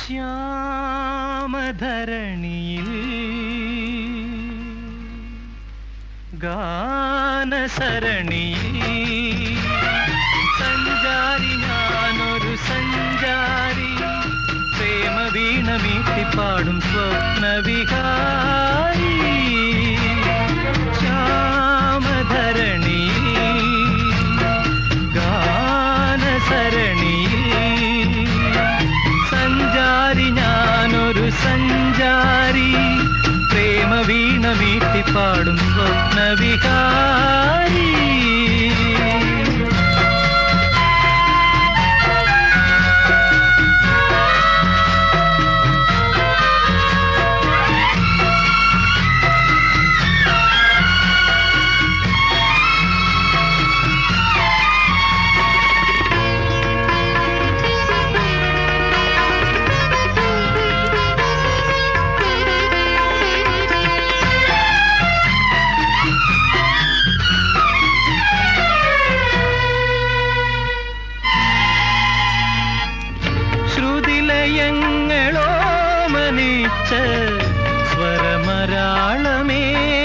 ശ്യാമധരണിയിൽ ഗാനസരണിയിൽ സഞ്ചാരി ഞാനൊരു സഞ്ചാരി പ്രേമ വീണ മീട്ടിപ്പാടും സ്വപ്നവിഹാരി ശ്യാമധരണി ഗാനസരണി സഞ്ചാരി ഞാനൊരു സഞ്ചാരി പ്രേമ വീണ മീട്ടിപ്പാടും സ്വപ്നവിഹാരി ശ്രുതിലയങ്ങളോ മനിച്ച സ്വരമരാളമേ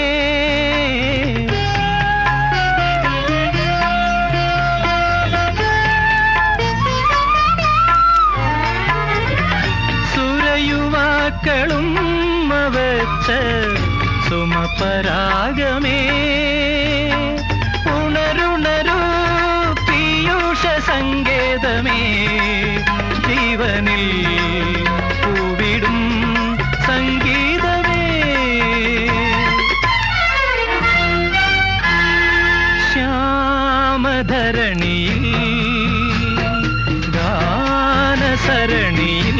സുരയുവാക്കളും വച്ച സുമപരാഗമേ ഉണരുണരു പീയൂഷ സങ്കേതമേ ജീവനിൽ പൂവിടും സംഗീതമേ ശ്യാമധരണിയിൽ ഗാനസരണിയിൽ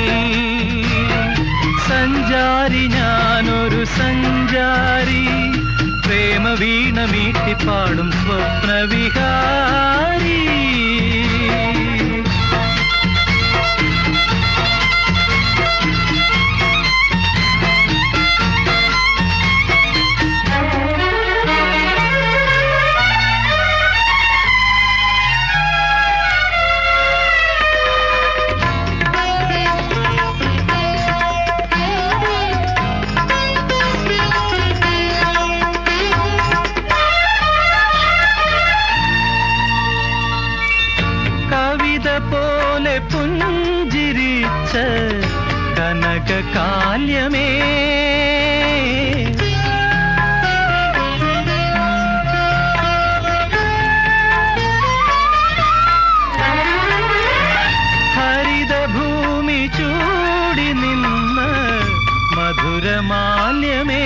സഞ്ചാരി ഞാനൊരു സഞ്ചാരി പ്രേമ വീണ മീട്ടിപ്പാടും സ്വപ്നവിഹാരി കവിത പോലെ പുഞ്ചിരിച്ച കനകകാല്യമേ ഹരിതഭൂമി ചൂടി നിന്ന് മധുരമാല്യമേ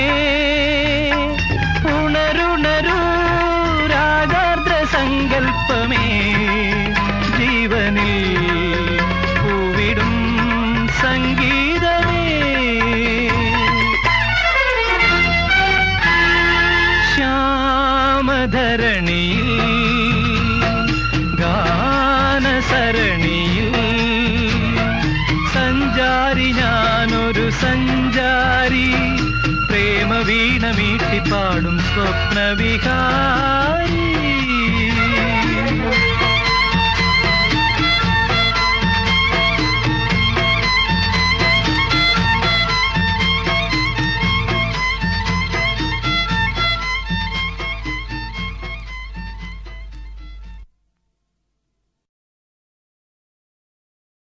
ഉണരുണരൂ രാഗാർദ്ര സങ്കൽപ്പമേ ജീവനിൽ പൂവിടും സംഗീതമേ ശ്യാമധരണിയിൽ ഗാനസരണിയിൽ സഞ്ചാരി ഞാനൊരു സഞ്ചാരി പ്രേമ വീണ മീട്ടിപ്പാടും സ്വപ്നവിഹാരി